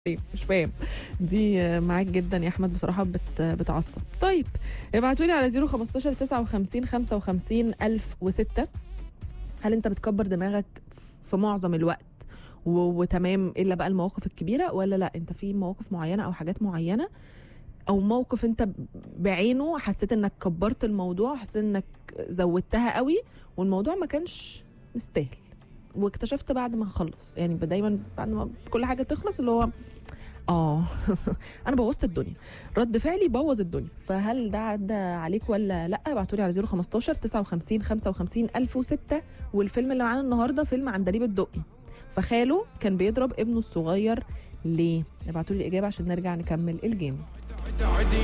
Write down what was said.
إيه، مش فاهم دي آه، معاك جدا يا احمد بصراحه بت بتعصب طيب ابعتوا لي على 015 59 55 1006 هل انت بتكبر دماغك في معظم الوقت و... وتمام الا بقى المواقف الكبيره ولا لا انت في مواقف معينه او حاجات معينه او موقف انت بعينه حسيت انك كبرت الموضوع حسيت انك زودتها قوي والموضوع ما كانش مستاهل واكتشفت بعد ما اخلص يعني دايما بعد ما كل حاجه تخلص اللي هو اه انا بوظت الدنيا رد فعلي بوظ الدنيا فهل ده عدى عليك ولا لا ابعتوا لي على 015 59 55 1006 والفيلم اللي معانا النهارده فيلم عندليب الدقي فخاله كان بيضرب ابنه الصغير ليه ابعتوا لي الاجابه عشان نرجع نكمل الجيم